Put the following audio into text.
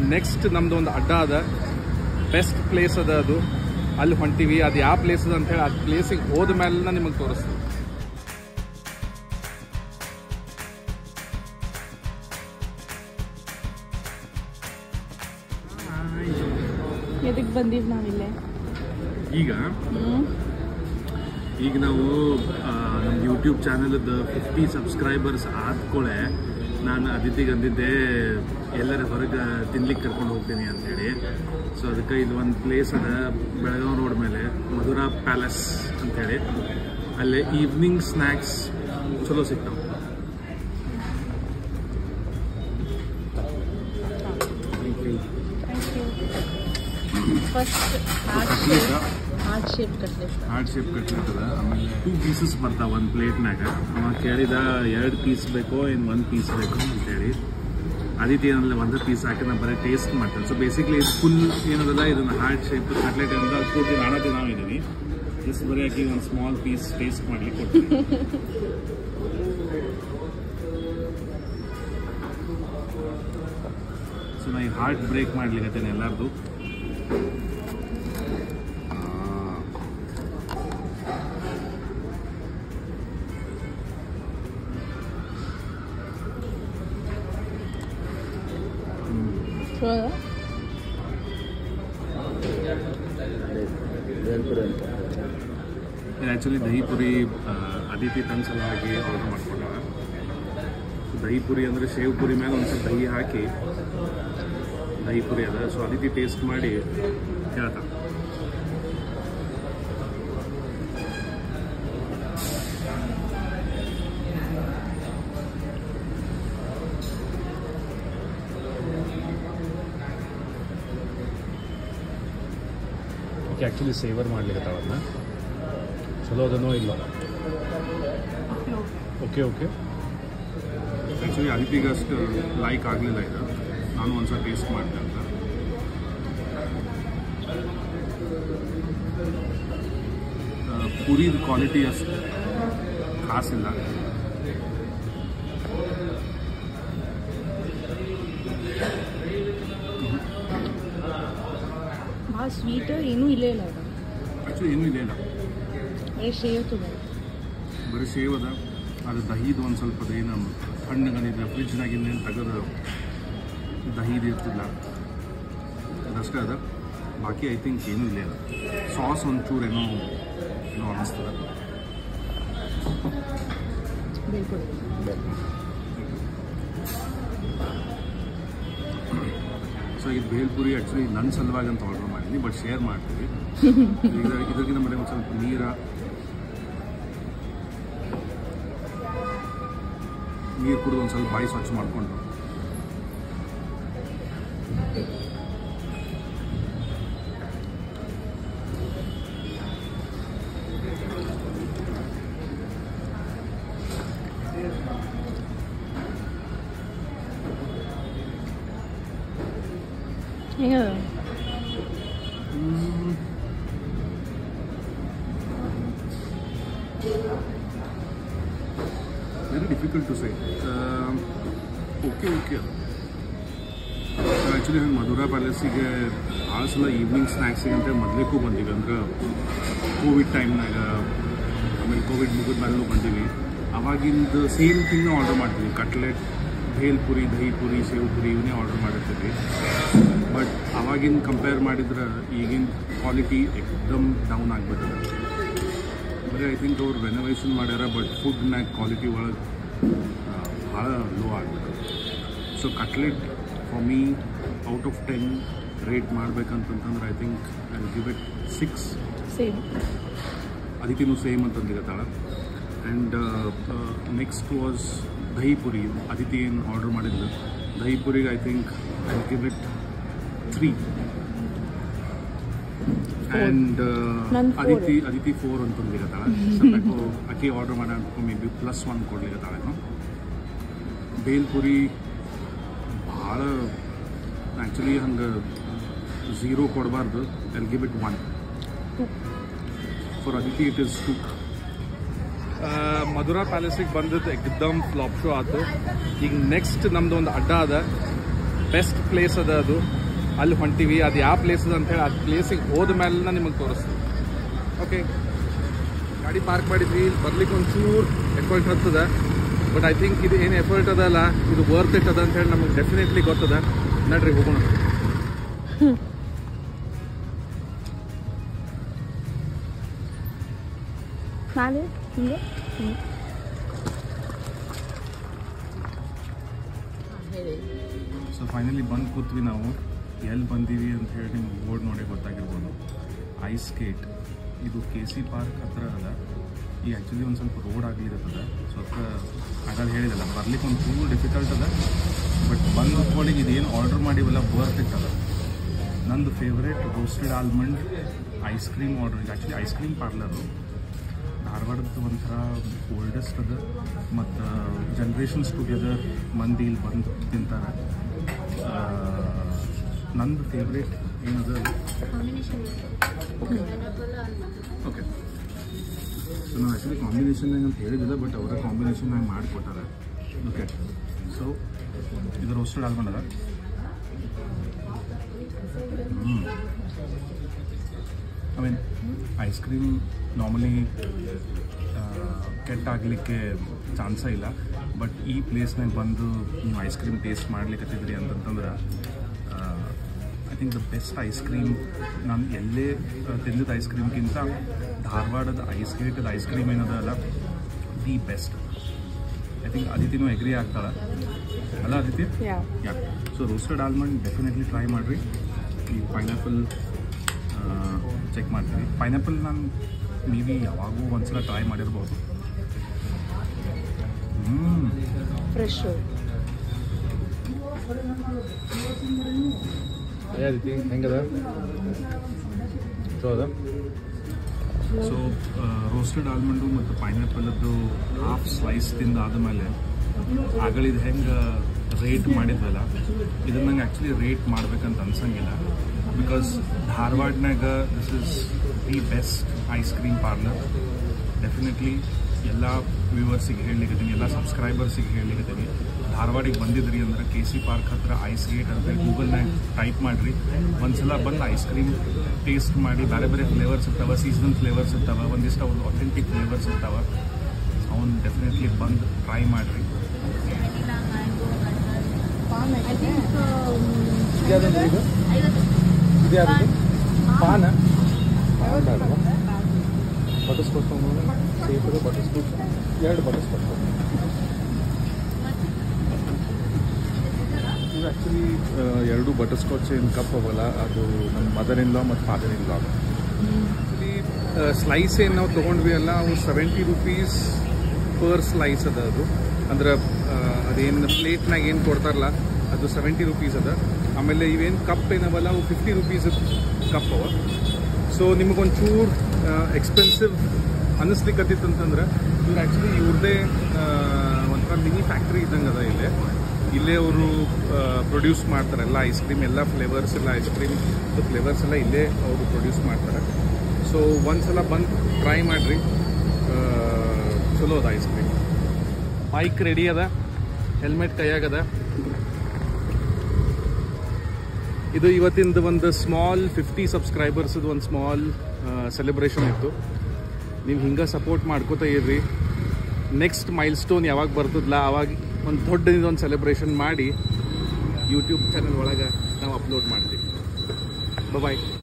Next ನಮ್ದು ಒಂದು ಅಡ್ಡ ಅದ ಬೆಸ್ಟ್ ಪ್ಲೇಸ್ ಅದ ಅದು ಅಲ್ಲಿ ಹೊಂಟಿವಿ ಅದು ಯಾವ ಪ್ಲೇಸ್ ಅದ ಅಂತ ಹೇಳಿ ಆ ಪ್ಲೇಸಿಗೆ ಹೋದ ಮೇಲೆ ನಿಮಗೆ ತೋರಿಸ್ತೀವಿ ಎದಕ್ಕೆ ಬಂದೀವಿ ನಾವಿಲ್ಲೇ ಈಗ ಈಗ ನಾವು ನಮ್ಮ ಯೂಟ್ಯೂಬ್ ಚಾನಲ್ದ ಫಿಫ್ಟಿ ಸಬ್ಸ್ಕ್ರೈಬರ್ಸ್ ಆದ್ಕೊಳ್ಳೆ ನಾನು ಅದಿತಿಗೆ ಅಂದಿದ್ದೆ ಎಲ್ಲರ ಹೊರಗೆ ತಿನ್ಲಿಕ್ಕೆ ಕರ್ಕೊಂಡು ಹೋಗ್ತೀನಿ ಅಂತೇಳಿ ಸೊ ಅದಕ್ಕೆ ಇದು ಒಂದು ಪ್ಲೇಸ್ ಅದ ಬೆಳಗಾವಿ ರೋಡ್ ಮೇಲೆ ಮಧುರಾ ಪ್ಯಾಲೇಸ್ ಅಂತೇಳಿ ಅಲ್ಲೇ ಈವ್ನಿಂಗ್ ಸ್ನ್ಯಾಕ್ಸ್ ಚಲೋ ಸಿಗ್ತಾವೆ first heart shape heart shape cutlet heart shape cutlet ಅದ ಆಮೇಲೆ ಟೂ ಪೀಸಸ್ ಬರ್ತಾವ ಒಂದು ಪ್ಲೇಟ್ನಾಗ ಅವ ಕೇಳಿದ ಎರಡು ಪೀಸ್ ಬೇಕೋ ಏನು ಒಂದು ಪೀಸ್ ಬೇಕೋ ಅಂತೇಳಿ ಅದಕ್ಕೆ ಏನಲ್ಲ ಒಂದು ಪೀಸ್ ಹಾಕಿ ನಾನು ಬರೀ ಟೇಸ್ಟ್ ಮಾಡ್ತೇನೆ ಸೊ ಬೇಸಿಕ್ಲಿ ಇದು ಫುಲ್ ಏನದಲ್ಲ ಇದನ್ನ ಹಾರ್ಟ್ ಶೇಪ್ ಕಟ್ಲೆಟ್ ಅಂತ ಅದು ಪೂರ್ತಿ ನಾನಾ ದಿನ ಇದ್ದೀನಿ ಜಸ್ಟ್ ಬರೀ ಹಾಕಿ ಒಂದು ಸ್ಮಾಲ್ ಪೀಸ್ ಟೇಸ್ಟ್ ಮಾಡ್ಲಿಕ್ಕೆ ಕೊಡ್ತೀನಿ ಸೊ ನಾ ಈ ಹಾರ್ಟ್ ಬ್ರೇಕ್ ಮಾಡ್ಲಿಕ್ಕೆ ಎಲ್ಲರದು ಚಲೋ ಅದ? ಇದು ಆ್ಯಕ್ಚುಲಿ ದಹಿಪುರಿ ಆ, ಅದಿತಿ ತನ್ನ ಸಲುವಾಗಿ ಆರ್ಡರ್ ಮಾಡ್ಕೊಂಡ ದಹಿಪುರಿ ಅಂದರೆ ಶೇವ್ ಪುರಿ ಮೇಲೆ ಒಂದು ಸ್ವಲ್ಪ ದಹಿ ಹಾಕಿ ದಹಿಪುರಿ ಅದ ಸೊ ಅದಿತಿ ಟೇಸ್ಟ್ ಮಾಡಿ ಹೇಳ್ತಾ ಓಕೆ ಆ್ಯಕ್ಚುಲಿ ಸೇವರ್ ಮಾಡ್ಲಿಕ್ಕೆ ಅದನ್ನ ಚಲೋ ಅದನೋ ಇಲ್ಲ ಓಕೆ ಓಕೆ ಆ್ಯಕ್ಚುಲಿ ಅದಿತಿಗೆ ಅಷ್ಟು ಲೈಕ್ ಆಗಲಿಲ್ಲ ಇದು ನಾನು ಒಂದ್ಸಲ ಟೇಸ್ಟ್ ಮಾಡಿದೆ ಅಂತ ಆ, ಪುರಿದ ಕ್ವಾಲಿಟಿ ಅಷ್ಟು ಖಾಸಿಲ್ಲ ಭಾಳ ಸ್ವೀಟ್ ಏನೂ ಇಲ್ಲೇ ಇಲ್ಲ ಅದು ಆ್ಯಕ್ಚುಲಿ ಏನೂ ಇಲ್ಲ ಇಲ್ಲ ಬರೀ ಶೇವ್ ತುಂಬ ಬರೀ ಸೇವ್ ಅದ ಅದು ದಹಿದು ಒಂದು ಸ್ವಲ್ಪ ಏನು ಹಣ್ಣುಗಳಿದೆ ಫ್ರಿಜ್ನಾಗಿಂದ ಏನು ತೆಗೆದು ದಹಿದು ಇರ್ತಿಲ್ಲ ಅದಷ್ಟೇ ಅದ ಬಾಕಿ ಐ ಥಿಂಕ್ ಏನೂ ಇಲ್ಲ ಅದ ಸಾಸ್ ಒಂಚೂರು ಏನೋ ಏನೋ ಅನ್ನಿಸ್ತದೆ ಬೇಲ್ಪುರಿ ಸೊ ಇದು ಭೇಲ್ಪುರಿ ಆ್ಯಕ್ಚುಲಿ ನನ್ನ ಸಲುವಾಗಿ ಅಂತ ಆರ್ಡರ್ ಮಾಡಿದ್ದೀನಿ ಬಟ್ ಶೇರ್ ಮಾಡ್ತೀವಿ ಈಗ ಇದಕ್ಕಿಂತ ಮೇಲೆ ಒಂದು ಸ್ವಲ್ಪ ನೀರ ನೀರು ಕುಡಿದು ಒಂದು ಸ್ವಲ್ಪ ಬಾಯಿ ಸ್ವಚ್ಛ ಮಾಡಿಕೊಂಡು ಹೆಂಗದ very difficult to say okay okay actually ಹಂಗೆ ಮಧುರಾ ಪ್ಯಾಲೇಸಿಗೆ ಭಾಳ ಸಲ ಈವ್ನಿಂಗ್ ಸ್ನ್ಯಾಕ್ಸಿಗೆ ಅಂತ ಮೊದಲೇಕ್ಕೂ ಬಂದೀವಿ ಅಂದ್ರೆ ಕೋವಿಡ್ ಟೈಮ್ನಾಗ ಆಮೇಲೆ ಕೋವಿಡ್ ಮುಗಿದ ಮೇಲೂ ಬಂದೀವಿ ಅವಾಗಿಂದ ಸೇಮ್ ಥಿಂಗ್ನ ಆರ್ಡರ್ ಮಾಡ್ತೀವಿ ಕಟ್ಲೆಟ್ ಭೇಲ್ಪುರಿ ದಹಿಪುರಿ ಸೇವ್ ಪುರಿ ಇವನ್ನೇ ಆರ್ಡರ್ ಮಾಡಿರ್ತೀವಿ ಬಟ್ ಅವಾಗಿನ ಕಂಪೇರ್ ಮಾಡಿದ್ರೆ ಈಗಿನ ಕ್ವಾಲಿಟಿ ಎಕ್ದಮ್ ಡೌನ್ ಆಗ್ಬಿಟ್ಟಿದೆ ಬರೀ ಐ ಥಿಂಕ್ ಅವ್ರು ರೆನೋವೇಷನ್ ಮಾಡ್ಯಾರ ಬಟ್ ಫುಡ್ನಾಗ ಕ್ವಾಲಿಟಿ ಒಳಗೆ ಭಾಳ ಲೋ ಆಗ್ಬಿಟ್ಟು so cutlet for me out of ten rate ಮಾಡ್ಬೇಕಂತಂತಂದ್ರೆ I think I give it six same ಅದಕ್ಕಿನ್ನೂ ಸೇಮ್ ಅಂತಂದಿರತ್ತಾಳ and next was dahipuri Aditi ಏನು ಆರ್ಡರ್ ಮಾಡಿದ್ಲು ದಹಿಪುರಿಗೆ I think I give it three and ನನ್ four. ಅದಿತಿ ಅದಿತಿ ಫೋರ್ ಅಂತಂದಿರತ್ತಾಳ ಸ್ವಲ್ಪ ಅಕ್ಕಿ ಆರ್ಡರ್ ಮಾಡ ಮೇ ಬಿ ಪ್ಲಸ್ ಒನ್ ಕೊಡ್ಲಿಕತ್ತಾಳೇನೋ ಬೇಲ್ಪುರಿ ಭಾಳ ಆ್ಯಕ್ಚುಲಿ ಹಂಗೆ ಝೀರೋ ಕೊಡಬಾರ್ದು I give it one for Aditi it is to Madhura ಪ್ಯಾಲೇಸಿಗೆ ಬಂದದ್ದು ಎಕ್ದಮ್ ಫ್ಲಾಪ್ ಶೋ ಆಯ್ತು ಈಗ ನೆಕ್ಸ್ಟ್ ನಮ್ದು ಒಂದು ಅಡ್ಡ ಅದ ಬೆಸ್ಟ್ ಪ್ಲೇಸ್ ಅದ ಅದು ಅಲ್ಲಿ ಹೊಂಟಿವಿ ಅದು ಯಾವ ಪ್ಲೇಸ್ ಅದ ಅಂತ ಹೇಳಿ ಆ ಪ್ಲೇಸಿಗೆ ಹೋದ ಮೇಲೆ ನಿಮಗೆ ತೋರಿಸ್ತೀವಿ ಓಕೆ ಗಾಡಿ ಪಾರ್ಕ್ ಮಾಡಿದ್ವಿ ಇಲ್ಲಿ ಬರ್ಲಿಕ್ಕೆ ಒಂಚೂರು ಎಫರ್ಟ್ ಹತ್ತದ ಬಟ್ ಐ ಥಿಂಕ್ ಇದು ಏನು ಎಫರ್ಟ್ ಅದಲ್ಲ ಇದು ವರ್ತ್ ಇಟ್ ಅದ ಅಂತ ಹೇಳಿ ನಮಗೆ ಡೆಫಿನೆಟ್ಲಿ ಗೊತ್ತದ ನಡ್ರಿ ಹೋಗೋಣ ನಾಳೆ ಹಿಂಗೆ ಹ್ಞೂ ಸೊ ಫೈನಲಿ ಬಂದು ಕೂತ್ವಿ ನಾವು ಎಲ್ಲಿ ಬಂದೀವಿ ಅಂತ ಹೇಳಿ ನಿಮ್ಗೆ ಬೋರ್ಡ್ ನೋಡಿ ಗೊತ್ತಾಗಿರ್ಬೋದು ಐಸ್ ಸ್ಕೇಟ್ ಇದು ಕೆ ಸಿ ಪಾರ್ಕ್ ಹತ್ರ ಅದ ಈ ಆ್ಯಕ್ಚುಲಿ ಒಂದು ಸ್ವಲ್ಪ ರೋಡ್ ಆಗ್ಲಿರ್ತದ ಸೊ ಅದಕ್ಕೆ ಹಾಗಾಗಿ ಹೇಳಿದಲ್ಲ ಬರ್ಲಿಕ್ಕೆ ಒಂದು ಚೂರು ಡಿಫಿಕಲ್ಟ್ ಅದ ಬಟ್ ಬಂದು ಕೂತ್ಕೊಳ್ಳಿಗೆ ಇದೇನು ಆರ್ಡರ್ ಮಾಡಿವಲ್ಲ ಬರ್ತ್ ಇಟ್ಟದ ನಂದು favourite roasted almond ice cream order actually ice cream parlour ಧಾರವಾಡದ ಒಂಥರ ಓಲ್ಡೆಸ್ಟ್ ಅದ ಮತ್ತು ಜನ್ರೇಷನ್ಸ್ ಟುಗೆದರ್ ಮಂದಿ ಇಲ್ಲಿ ಬಂದು ತಿಂತಾರೆ ನಂದು ಫೇವ್ರೇಟ್ ಏನದ ಓಕೆ ಓಕೆ ಸೊ ನಾವು ಆ್ಯಕ್ಚುಲಿ ಕಾಂಬಿನೇಷನ್ನಾಗ ಅಂತ ಹೇಳಿದಿಲ್ಲ ಬಟ್ ಅವರ ಕಾಂಬಿನೇಷನ್ನಾಗ ಮಾಡಿಕೊಟ್ಟಾರೆ ಓಕೆ ಸೊ ಇದು ರೋಸ್ಟೆಡ್ ಆಲ್ಮಂಡ್ ಅದ I mean ice cream normally ಕೆಟ್ಟಾಗಲಿಕ್ಕೆ ಚಾನ್ಸೇ ಇಲ್ಲ ಬಟ್ ಈ ಪ್ಲೇಸ್ನಾಗ ಬಂದು ನೀವು ಐಸ್ ಕ್ರೀಮ್ ಟೇಸ್ಟ್ ಮಾಡ್ಲಿಕ್ಕತ್ತಿದ್ರಿ ಅಂತಂತಂದ್ರೆ I think the best ice cream ನಾನು ಎಲ್ಲೇ ತಿಂದಿದ್ದ ಐಸ್ ಕ್ರೀಮ್ಗಿಂತ ಧಾರವಾಡದ ಐಸ್ ಗೇಟದ ಐಸ್ ಕ್ರೀಮ್ ಏನದಲ್ಲ ದಿ ಬೆಸ್ಟ್ ಐ ಥಿಂಕ್ ಅದಿತಿನೂ ಎಗ್ರಿ ಆಗ್ತಾಳೆ ಅಲ್ಲ ಅದಿತಿ yeah yeah so roasted almond definitely try ಮಾಡಿರಿ ಈ ಪೈನಾಪಲ್ ಚೆಕ್ ಮಾಡ್ತೀವಿ ಪೈನಾಪಲ್ ನಾನು ಮೇ ಬಿ ಯಾವಾಗೂ ಒಂದ್ಸಲ ಟ್ರೈ ಮಾಡಿರ್ಬೋದು ಹ್ಞೂ ಫ್ರೆಶ್ಶು ಯಾವ ರೀತಿ ಹೆಂಗದ ಸೊ ಅದ ಸೊ ರೋಸ್ಟೆಡ್ ಆಲ್ಮಂಡು ಮತ್ತು ಪೈನಾಪಲ್ದು ಹಾಫ್ ಸ್ಲೈಸ್ ತಿಂದು ಆದಮೇಲೆ ಆಗಳಿದು ಹೆಂಗೆ ರೇಟ್ ಮಾಡಿದ್ವಲ್ಲ ಇದನ್ನ ನಂಗೆ ಆ್ಯಕ್ಚುಲಿ ರೇಟ್ ಮಾಡ್ಬೇಕಂತ ಅನ್ಸಂಗಿಲ್ಲ ಬಿಕಾಸ್ ಧಾರವಾಡನಾಗ this is the best ice cream parlour definitely ಎಲ್ಲ ವ್ಯೂವರ್ಸಿಗೆ ಹೇಳಲಿಕ್ಕತ್ತೀನಿ ಎಲ್ಲ ಸಬ್ಸ್ಕ್ರೈಬರ್ಸಿಗೆ ಹೇಳಲಿಕ್ಕತ್ತೀನಿ ಧಾರವಾಡಿಗೆ ಬಂದಿದ್ರಿ ಅಂದ್ರೆ ಕೆ ಸಿ ಪಾರ್ಕ್ ಹತ್ರ ಐಸ್ ಗೇಟ್ ಅಂತ ಗೂಗಲ್ನಾಗ ಟೈಪ್ ಮಾಡಿರಿ ಒಂದ್ಸಲ ಬಂದು ಐಸ್ ಕ್ರೀಮ್ ಟೇಸ್ಟ್ ಮಾಡಿ ಬೇರೆ ಬೇರೆ ಫ್ಲೇವರ್ಸ್ ಇರ್ತಾವೆ ಸೀಸನಲ್ ಫ್ಲೇವರ್ಸ್ ಇರ್ತಾವೆ ಒಂದಿಷ್ಟು ಅವ್ರದ್ದು ಅಥೆಂಟಿಕ್ ಫ್ಲೇವರ್ಸ್ ಇರ್ತಾವೆ ಅವನು ಡೆಫಿನೆಟ್ಲಿ ಬಂದು ಟ್ರೈ ಮಾಡಿರಿ ಐ ಥಿಂಕ್ ಇದ್ಯಾವ್ದು ಇದು ಇದ್ಯಾವ್ದು ಪಾನ ಬಟರ್ ಸ್ಕಾಚ್ ಸೇಫ್ ಇದೆ ಬಟರ್ ಸ್ಕಾಚ್ ಎರಡು ಬಟರ್ ಸ್ಕಾಚ್ ಇದು ಆ್ಯಕ್ಚುಲಿ ಎರಡು ಬಟರ್ ಸ್ಕಾಚ್ ಏನು ಕಪ್ ಅವಲ್ಲ ಅದು ನಮ್ಮ ಮದರ್ ಇನ್ ಲಾ ಮತ್ತು father in law actually slice ಏನು ನಾವು ತೊಗೊಂಡ್ವಿ ಅಲ್ಲ ಅವು ಸೆವೆಂಟಿ ರುಪೀಸ್ ಪರ್ ಸ್ಲೈಸ್ ಅದ ಅದು ಅಂದ್ರೆ ಆ, ಅದೇನು ಪ್ಲೇಟ್ನಾಗ ಏನು ಕೊಡ್ತಾರಲ್ಲ ಅದು ಸೆವೆಂಟಿ ರುಪೀಸ್ ಅದ ಆಮೇಲೆ ಇವೇನು ಕಪ್ ಏನವಲ್ಲ ಅವು ಫಿಫ್ಟಿ ರುಪೀಸ್ ಕಪ್ ಅವ ಸೊ ನಿಮಗೊಂಚೂರು ಎಕ್ಸ್ಪೆನ್ಸಿವ್ ಅನ್ನಿಸ್ಲಿಕ್ಕತ್ತಿತ್ತು ಅಂತಂದ್ರೆ ಇವ್ರು ಆ್ಯಕ್ಚುಲಿ ಇವ್ರದ್ದೇ ಒಂಥರ ಮಿನಿ ಫ್ಯಾಕ್ಟ್ರಿ ಇದ್ದಂಗೆ ಅದ ಇಲ್ಲೇ ಇಲ್ಲೇ ಅವರು ಪ್ರೊಡ್ಯೂಸ್ ಮಾಡ್ತಾರೆ ಎಲ್ಲ ಐಸ್ ಕ್ರೀಮ್ ಎಲ್ಲ ಫ್ಲೇವರ್ಸ್ ಎಲ್ಲ ಐಸ್ ಕ್ರೀಮ್ ಫ್ಲೇವರ್ಸ್ ಎಲ್ಲ ಇಲ್ಲೇ ಅವರು ಪ್ರೊಡ್ಯೂಸ್ ಮಾಡ್ತಾರೆ ಸೊ ಒಂದ್ಸಲ ಬಂದು ಟ್ರೈ ಮಾಡಿರಿ ಚಲೋ ಅದ ಐಸ್ ಕ್ರೀಮ್ ಬೈಕ್ ರೆಡಿ ಅದ ಹೆಲ್ಮೆಟ್ ಕೈಯಾಗದ ಇದು ಇವತ್ತಿಂದ ಒಂದು ಸ್ಮಾಲ್ ಫಿಫ್ಟಿ ಸಬ್ಸ್ಕ್ರೈಬರ್ಸ್ ಒಂದು ಸ್ಮಾಲ್ ಸೆಲೆಬ್ರೇಷನ್ ಇತ್ತು ನೀವು ಹಿಂಗೆ ಸಪೋರ್ಟ್ ಮಾಡ್ಕೋತಾ ಇರ್ರಿ ನೆಕ್ಸ್ಟ್ ಮೈಲ್ ಸ್ಟೋನ್ ಯಾವಾಗ ಬರ್ತದಲ್ಲ ಅವಾಗ ಒಂದು ದೊಡ್ಡದೊಂದು ಸೆಲೆಬ್ರೇಷನ್ ಮಾಡಿ ಯೂಟ್ಯೂಬ್ ಚಾನಲ್ ಒಳಗೆ ನಾವು ಅಪ್ಲೋಡ್ ಮಾಡ್ತೀವಿ ಬಾಯ್